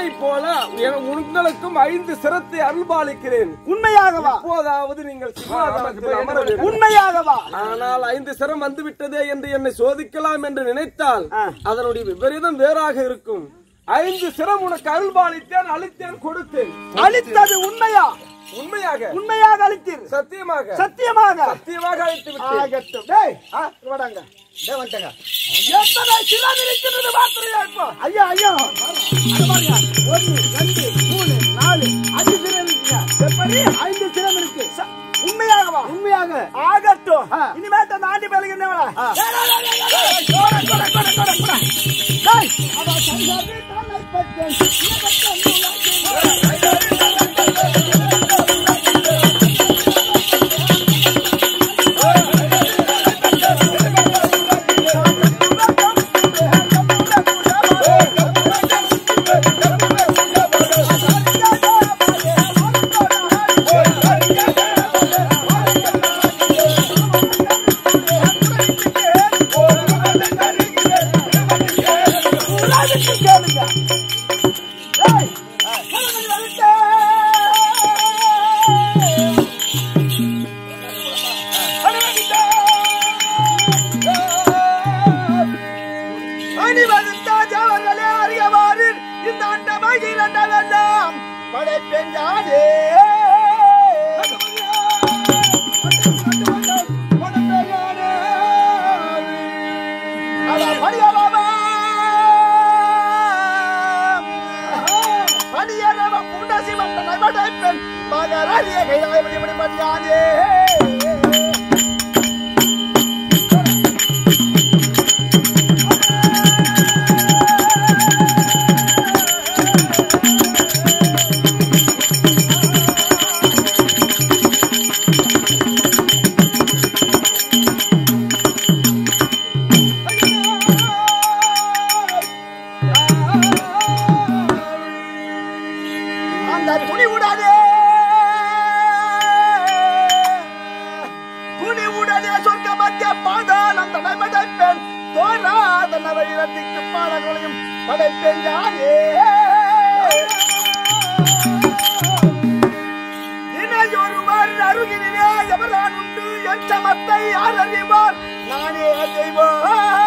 உன்னை போல என- உங்களுக்கும் ஐந்து சிரத்தை அருள்பாலிக்கிறேன் உண்மையாகவா இப்போதாவது நீங்கள் சிம்மாசனத்தில் அமர வேண்டும். உண்மையாகவா ஆனால் ஐந்து சிரம் வந்து விட்டதே என்று என்னை சோதிக்கலாம் என்று நினைத்தால் ஆ. அதனுடைய விபரீதம் வேறாக இருக்கும் ஐந்து சிரம் உனக்கு அருள்பாலித்தேன் அளித்தேன் கொடுத்தேன் அளித்தது உண்மையா உண்மையாக உண்மையாக அளித்தீர் சத்தியமாக சத்தியமாக சத்தியமாக அழைத்து விட்டேன் ஆகட்டும் டேய் ஆ, வாடாங்க டேய் வந்துட்டங்க எத்தனை சிரம் இருக்கிறது பாக்குறியா இப்போ ஐயா ஐயா அது பாருங்க ஒன்னு ரெண்டு மூணு நாலு அஞ்சு சிரம் இருக்குங்க எப்படி ஐந்து சிரம் இருக்கு ச- உண்மையாகவா உண்மையாக ஆகட்டும் இனிமேட்டு அந்த ஆண்டி பேலுக்கு என்ன வேலை? டேய், டேய், டேய், டேய், டேய், போடா, போடா, போடா, போடா, போடா. டேய், அவ சங்கதி தன்னை பற்றேன். இனப்பட்ட அணிவகுத்தாஜவர்களே அறியவாறு இந்த அண்டமாக இரண்டவெல்லாம் படைப்பெஞ்சானே மகராலிய கைலாய மணி மணியானே அந்த துணி உடனே துணி உடனே சொர்க்க மத்திய பாதாளம் தலைமடைப்பேன் தோராத நவையிரத்திற்கு பாடங்களையும் படைப்பேன் யாரே இணையொருவர் அருகிலே எவரான் உண்டு என் சமத்தை யார் அறிவார் நானே தெய்வம்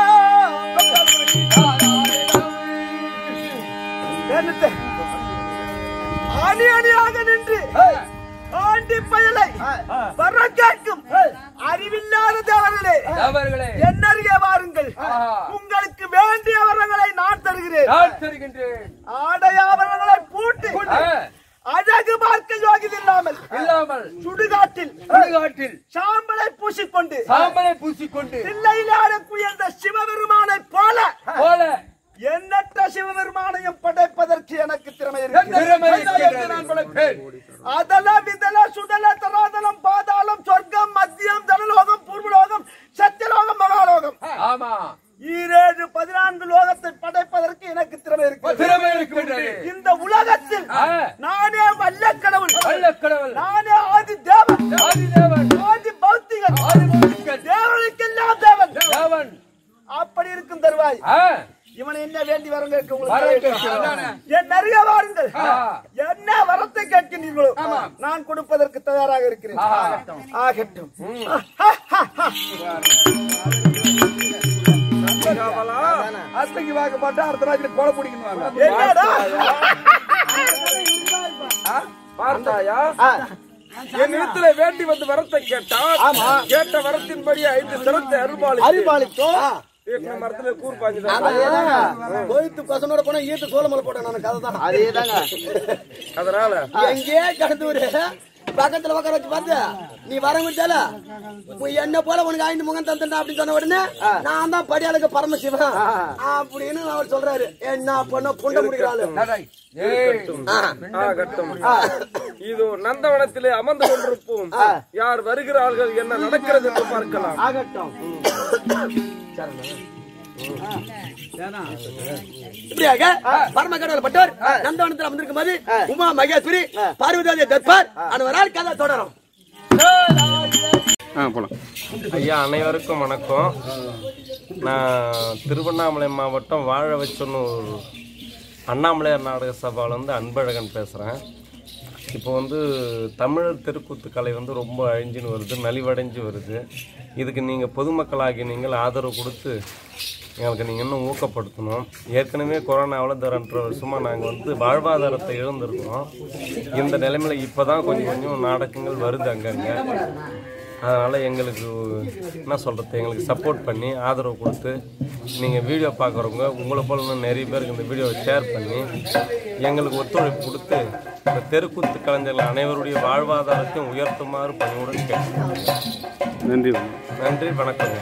என்னத்தை அணி அணியாக நின்று ஆண்டி பயலை வர கேட்கும் அறிவில்லாத தேவர்களே அவர்களே என்னருகே வாருங்கள் உங்களுக்கு வேண்டிய வரங்களை நான் தருகிறேன் நான் தருகின்றேன் ஆடையாபரணங்களை பூட்டி ஆ, அழகு பார்க்க யோகிது இல்லாமல் இல்லாமல் சுடுகாட்டில் சுடுகாட்டில் சாம்பலை பூசிக்கொண்டு சாம்பலை பூசிக்கொண்டு தில்லையிலாட குயர்ந்த சிவபெருமானை போல போல எண்ணற்ற சிவபெருமானையும் படைப்பதற்கு எனக்கு திறமை திறமை இருக்கிறது இருக்கிறது நான் படைப்பேன். அதல விதல சுதல தராதலம் பாதாளம் சொர்க்கம் மத்தியம் தனலோகம் பூர்வலோகம் சத்தியலோகம் மகாலோகம் ஆமா ஈரேழு பதினான்கு லோகத்தை படைப்பதற்கு எனக்கு திறமை இருக்கிறது திறமை இருக்கின்றது இந்த உலகத்தில் ஆ. நானே வல்ல கடவுள் வல்லக்கடவுள் நானே ஆதி தேவன் ஆதிதேவன் ஆதி பௌத்திகன் ஆதிபௌத்திகன் தேவனுக்கெல்லாம் தேவன் தேவன் அப்படி இருக்கும் தருவாய் ஆ, இவனை என்ன வேண்டி வரம் கேட்க வரம் உங்களுக்கு கேட்கிறோம். என் நிறைய வாருங்கள் ஆ. என்ன வரத்தை கேட்கின்றீர்களோ நான் கொடுப்பதற்கு தயாராக இருக்கிறேன் ஆகட்டும். ஆகட்டும் அத்தைக்கு வாக்க மாட்டா அடுத்த ராத்திரி கொலை பிடிக்கணும் என்னடா பார்த்தாயா என் இடத்துல வேண்டி வந்து வரத்தை கேட்டான் கேட்ட வரத்தின்படி ஐந்து சிரத்தை அருள்பாலி அறிவாளித்தோ மரத்துல கூர்பாஞ்சு கோயித்து பசனோட போனா ஈட்டு சோளமலை போட்டேன் நான் கதை தான் அதேதாங்க அதனால எங்கேயே கடந்து ஒரு பக்கத்துல உட்கார வச்சு பார்த்து நீ வர முடியால என்ன போல உனக்கு ஐந்து முகம் தந்துட்டா அப்படின்னு சொன்ன உடனே நான் தான் படியாளுக்கு பரமசிவன் அப்படின்னு அவர் சொல்றாரு என்ன பண்ண புண்ட முடிக்கிறாள் ஆகட்டும் இதோ நந்தவனத்திலே அமர்ந்து கொண்டிருப்போம் யார் வருகிறார்கள் என்ன நடக்கிறது என்று பார்க்கலாம் ஆகட்டும் இப்படியாக பரம கடவுள் பட்டோர் நந்தவனத்தில் வந்திருக்கும் போது உமா மகேஸ்வரி பார்வதி தர்பார் அனைவரால் கதை தொடரும் ஐயா அனைவருக்கும் வணக்கம் நான் திருவண்ணாமலை மாவட்டம் வாழ வச்சொன்னு ஒரு அண்ணாமலையார் நாடக சபாவிலேருந்து அன்பழகன் பேசுகிறேன் இப்போ வந்து தமிழர் தெருக்கூத்து கலை வந்து ரொம்ப அழிஞ்சுன்னு வருது நலிவடைஞ்சு வருது இதுக்கு நீங்கள் பொதுமக்களாகி நீங்கள் ஆதரவு கொடுத்து எங்களுக்கு நீங்கள் இன்னும் ஊக்கப்படுத்தணும் ஏற்கனவே கொரோனாவில் இந்த ரெண்டரை வருஷமாக நாங்கள் வந்து வாழ்வாதாரத்தை இழந்திருக்கிறோம் இந்த நிலைமையில் இப்போ தான் கொஞ்சம் கொஞ்சம் நாடகங்கள் வருது அங்கங்கே அதனால் எங்களுக்கு என்ன சொல்கிறது எங்களுக்கு சப்போர்ட் பண்ணி ஆதரவு கொடுத்து நீங்கள் வீடியோ பார்க்குறவங்க உங்களை போல இன்னும் நிறைய பேருக்கு இந்த வீடியோவை ஷேர் பண்ணி எங்களுக்கு ஒத்துழைப்பு கொடுத்து இந்த தெருக்கூத்து கலைஞர்கள் அனைவருடைய வாழ்வாதாரத்தையும் உயர்த்துமாறு பணியுடன் கேட்டுக்கிறேன் நன்றி நன்றி வணக்கங்க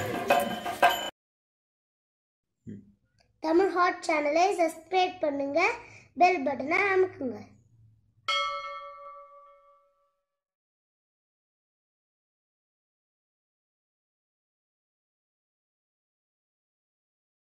தமிழ் ஹாட் சேனலை சப்ஸ்கிரைப் பண்ணுங்க பெல் பட்டனை அமுக்குங்க